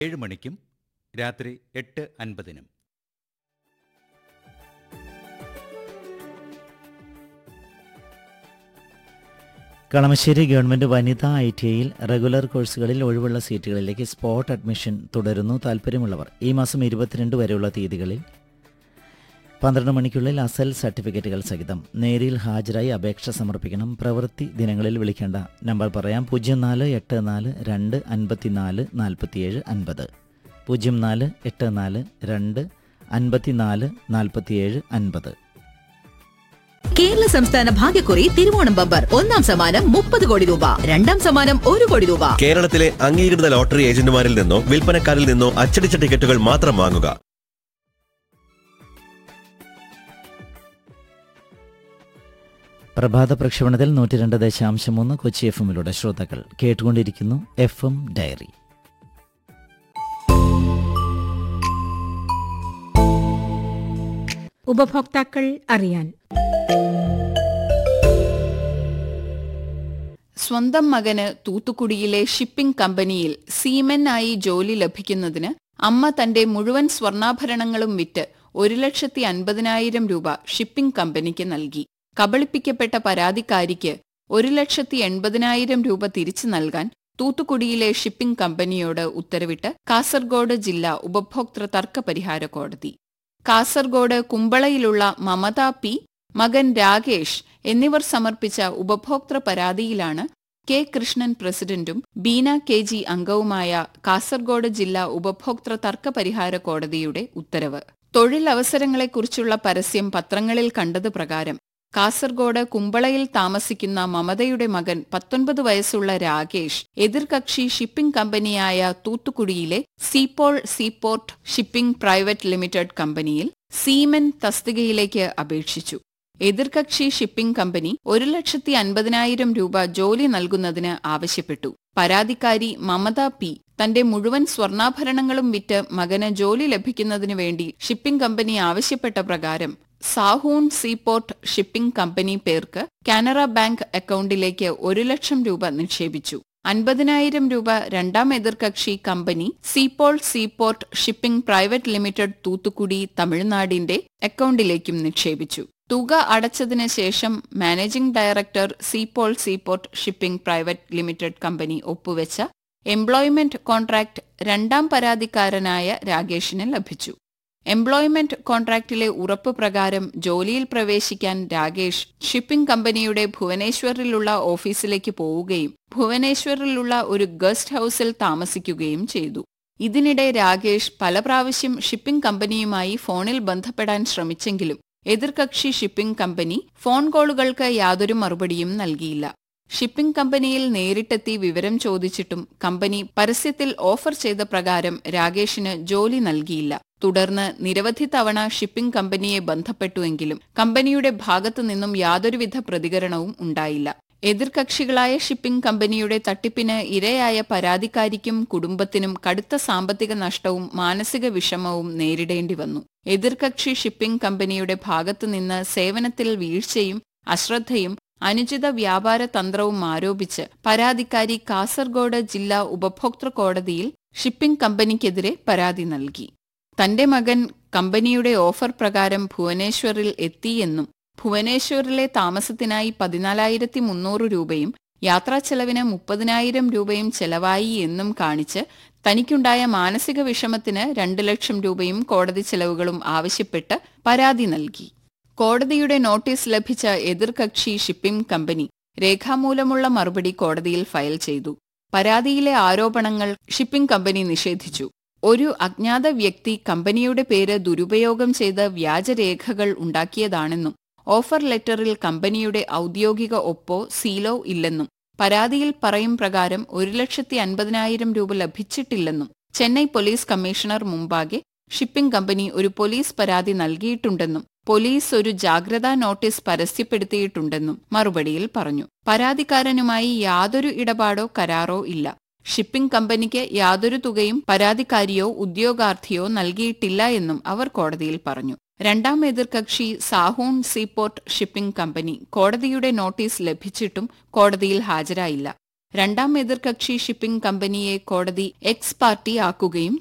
ഏഴ് മണിക്കും രാത്രി എട്ട് അൻപതിനും കളമശ്ശേരി ഗവൺമെന്റ് വനിതാ ഐ ടി ഐയിൽ റെഗുലർ കോഴ്സുകളിൽ ഒഴിവുള്ള സീറ്റുകളിലേക്ക് സ്പോട്ട് അഡ്മിഷൻ തുടരുന്നു താൽപ്പര്യമുള്ളവർ ഈ മാസം ഇരുപത്തിരണ്ട് വരെയുള്ള തീയതികളിൽ പന്ത്രണ്ട് മണിക്കുള്ളിൽ അസൽ സർട്ടിഫിക്കറ്റുകൾ സഹിതം നേരിൽ ഹാജരായി അപേക്ഷ സമർപ്പിക്കണം പ്രവൃത്തി ദിനങ്ങളിൽ വിളിക്കേണ്ട നമ്പർ പറയാം പൂജ്യം നാല് എട്ട് നാല് രണ്ട് അൻപത്തിനാല് നാൽപ്പത്തിയേഴ് അൻപത് പൂജ്യം നാല് എട്ട് നാല് രണ്ട് അൻപത്തിനാല് നാൽപ്പത്തിയേഴ് അൻപത് കേരള സംസ്ഥാന ഭാഗ്യക്കുറി തിരുവോണം ബമ്പർ ഒന്നാം സമ്മാനം മുപ്പത് കോടി രൂപ രണ്ടാം സമ്മാനം ഒരു കോടി രൂപ കേരളത്തിലെ അംഗീകൃത ലോട്ടറി ഏജന്റുമാരിൽ നിന്നോ വിൽപ്പനക്കാരിൽ നിന്നോ അച്ചടിച്ച ടിക്കറ്റുകൾ മാത്രം വാങ്ങുക പ്രഭാത പ്രക്ഷേപണത്തിൽ നൂറ്റി രണ്ട് ദശാംശം മൂന്ന് കൊച്ചി എഫ് എമ്മിലൂടെ ശ്രോതാക്കൾ കേട്ടുകൊണ്ടിരിക്കുന്നു എഫ് എം ഡയറി ഉപഭോക്താക്കൾ അറിയാൻ സ്വന്തം മകന് തൂത്തുക്കുടിയിലെ ഷിപ്പിംഗ് കമ്പനിയിൽ സീമൻ ആയി ജോലി ലഭിക്കുന്നതിന് അമ്മ തന്റെ മുഴുവൻ സ്വർണ്ണാഭരണങ്ങളും വിറ്റ് ഒരു ലക്ഷത്തി അൻപതിനായിരം രൂപ ഷിപ്പിംഗ് കമ്പനിക്ക് നൽകി കബളിപ്പിക്കപ്പെട്ട പരാതിക്കാരിക്ക് ഒരു ലക്ഷത്തി എൺപതിനായിരം രൂപ തിരിച്ചു നൽകാൻ തൂത്തുക്കുടിയിലെ ഷിപ്പിംഗ് കമ്പനിയോട് ഉത്തരവിട്ട് കാസർഗോഡ് ജില്ലാ ഉപഭോക്തൃ തർക്ക പരിഹാര കോടതി കാസർഗോഡ് കുമ്പളയിലുള്ള മമത പി മകൻ രാകേഷ് എന്നിവർ സമർപ്പിച്ച ഉപഭോക്തൃ പരാതിയിലാണ് കെ കൃഷ്ണൻ പ്രസിഡന്റും ബീന കെ ജി അംഗവുമായ കാസർഗോഡ് ജില്ലാ ഉപഭോക്തൃ തർക്ക പരിഹാര കോടതിയുടെ ഉത്തരവ് തൊഴിലവസരങ്ങളെക്കുറിച്ചുള്ള പരസ്യം പത്രങ്ങളിൽ കണ്ടത് പ്രകാരം കാസർഗോഡ് കുമ്പളയിൽ താമസിക്കുന്ന മമതയുടെ മകൻ പത്തൊൻപത് വയസ്സുള്ള രാകേഷ് എതിർകക്ഷി ഷിപ്പിംഗ് കമ്പനിയായ തൂത്തുക്കുടിയിലെ Seapol seaport shipping private limited കമ്പനിയിൽ സീമൻ തസ്തികയിലേക്ക് അപേക്ഷിച്ചു എതിർകക്ഷി ഷിപ്പിംഗ് കമ്പനി ഒരു ലക്ഷത്തി അൻപതിനായിരം രൂപ ജോലി നൽകുന്നതിന് ആവശ്യപ്പെട്ടു പരാതിക്കാരി മമത പി തന്റെ മുഴുവൻ സ്വർണ്ണാഭരണങ്ങളും വിറ്റ് മകന് ജോലി ലഭിക്കുന്നതിനു വേണ്ടി ഷിപ്പിംഗ് കമ്പനി ആവശ്യപ്പെട്ട പ്രകാരം സാഹൂൺ സീപോർട്ട് ഷിപ്പിംഗ് കമ്പനി പേർക്ക് കാനറ ബാങ്ക് അക്കൗണ്ടിലേക്ക് ഒരു ലക്ഷം രൂപ നിക്ഷേപിച്ചു അൻപതിനായിരം രൂപ രണ്ടാം എതിർകക്ഷി company Seapol seaport shipping private limited Thoothukudi തമിഴ്നാടിന്റെ അക്കൗണ്ടിലേക്കും നിക്ഷേപിച്ചു തുക അടച്ചതിന് ശേഷം managing director Seapol seaport shipping private limited company ഒപ്പുവെച്ച എംപ്ലോയ്മെന്റ് കോൺട്രാക്ട് രണ്ടാം പരാതിക്കാരനായ രാകേഷിന് ലഭിച്ചു എംപ്ലോയ്മെന്റ് കോൺട്രാക്റ്റിലെ ഉറപ്പ് പ്രകാരം ജോലിയിൽ പ്രവേശിക്കാൻ രാകേഷ് ഷിപ്പിംഗ് കമ്പനിയുടെ ഭുവനേശ്വറിലുള്ള ഓഫീസിലേക്ക് പോവുകയും ഭുവനേശ്വറിലുള്ള ഒരു ഗസ്റ്റ് ഹൌസിൽ താമസിക്കുകയും ചെയ്തു ഇതിനിടെ രാകേഷ് പല പ്രാവശ്യം ഷിപ്പിംഗ് കമ്പനിയുമായി ഫോണിൽ ബന്ധപ്പെടാൻ ശ്രമിച്ചെങ്കിലും എതിർകക്ഷി ഷിപ്പിംഗ് കമ്പനി ഫോൺ കോളുകൾക്ക് യാതൊരു മറുപടിയും നൽകിയില്ല ഷിപ്പിംഗ് കമ്പനിയിൽ നേരിട്ടെത്തി വിവരം ചോദിച്ചിട്ടും കമ്പനി പരസ്യത്തിൽ ഓഫർ ചെയ്ത പ്രകാരം രാകേഷിന് ജോലി നൽകിയില്ല തുടർന്ന് നിരവധി തവണ ഷിപ്പിംഗ് കമ്പനിയെ ബന്ധപ്പെട്ടുവെങ്കിലും കമ്പനിയുടെ ഭാഗത്തു നിന്നും യാതൊരുവിധ പ്രതികരണവും ഉണ്ടായില്ല എതിർകക്ഷികളായ ഷിപ്പിംഗ് കമ്പനിയുടെ തട്ടിപ്പിന് ഇരയായ പരാതിക്കാരിക്കും കുടുംബത്തിനും കടുത്ത സാമ്പത്തിക നഷ്ടവും മാനസിക വിഷമവും നേരിടേണ്ടി വന്നു എതിർകക്ഷി ഷിപ്പിംഗ് കമ്പനിയുടെ ഭാഗത്തുനിന്ന് സേവനത്തിൽ വീഴ്ചയും അശ്രദ്ധയും അനുചിത വ്യാപാര തന്ത്രവും ആരോപിച്ച് പരാതിക്കാരി കാസർഗോഡ് ജില്ലാ ഉപഭോക്തൃ കോടതിയിൽ ഷിപ്പിംഗ് കമ്പനിക്കെതിരെ പരാതി നൽകി തന്റെ മകൻ കമ്പനിയുടെ ഓഫർ പ്രകാരം ഭുവനേശ്വറിൽ എത്തിയെന്നും ഭുവനേശ്വറിലെ താമസത്തിനായി പതിനാലായിരത്തി മുന്നൂറ് രൂപയും യാത്രാച്ചെലവിന് മുപ്പതിനായിരം രൂപയും ചെലവായി എന്നും കാണിച്ച് തനിക്കുണ്ടായ മാനസിക വിഷമത്തിന് രണ്ട് ലക്ഷം രൂപയും കോടതി ചെലവുകളും ആവശ്യപ്പെട്ട് പരാതി നൽകി കോടതിയുടെ നോട്ടീസ് ലഭിച്ച എതിർകക്ഷി ഷിപ്പിംഗ് കമ്പനി രേഖാമൂലമുള്ള മറുപടി കോടതിയിൽ ഫയൽ ചെയ്തു പരാതിയിലെ ആരോപണങ്ങൾ ഷിപ്പിംഗ് കമ്പനി നിഷേധിച്ചു ഒരു അജ്ഞാത വ്യക്തി കമ്പനിയുടെ പേര് ദുരുപയോഗം ചെയ്ത് വ്യാജരേഖകൾ ഉണ്ടാക്കിയതാണെന്നും ഓഫർ ലെറ്ററിൽ കമ്പനിയുടെ ഔദ്യോഗിക ഒപ്പോ സീലോ ഇല്ലെന്നും പരാതിയിൽ പറയും പ്രകാരം ഒരു ലക്ഷത്തി അൻപതിനായിരം രൂപ ലഭിച്ചിട്ടില്ലെന്നും ചെന്നൈ പോലീസ് കമ്മീഷണർ മുമ്പാകെ ഷിപ്പിംഗ് കമ്പനി ഒരു പോലീസ് പരാതി നൽകിയിട്ടുണ്ടെന്നും പോലീസ് ഒരു ജാഗ്രതാ നോട്ടീസ് പരസ്യപ്പെടുത്തിയിട്ടുണ്ടെന്നും മറുപടിയിൽ പറഞ്ഞു പരാതിക്കാരനുമായി യാതൊരു ഇടപാടോ കരാറോ ഇല്ല ഷിപ്പിംഗ് കമ്പനിക്ക് യാതൊരു തുകയും പരാതിക്കാരിയോ ഉദ്യോഗാർത്ഥിയോ നൽകിയിട്ടില്ല എന്നും അവർ കോടതിയിൽ പറഞ്ഞു രണ്ടാം എതിർകക്ഷി സാഹൂൺ സീപോർട്ട് ഷിപ്പിംഗ് കമ്പനി കോടതിയുടെ നോട്ടീസ് ലഭിച്ചിട്ടും കോടതിയിൽ ഹാജരായില്ല രണ്ടാം എതിർകക്ഷി ഷിപ്പിംഗ് കമ്പനിയെ കോടതി എക്സ് പാർട്ടി ആക്കുകയും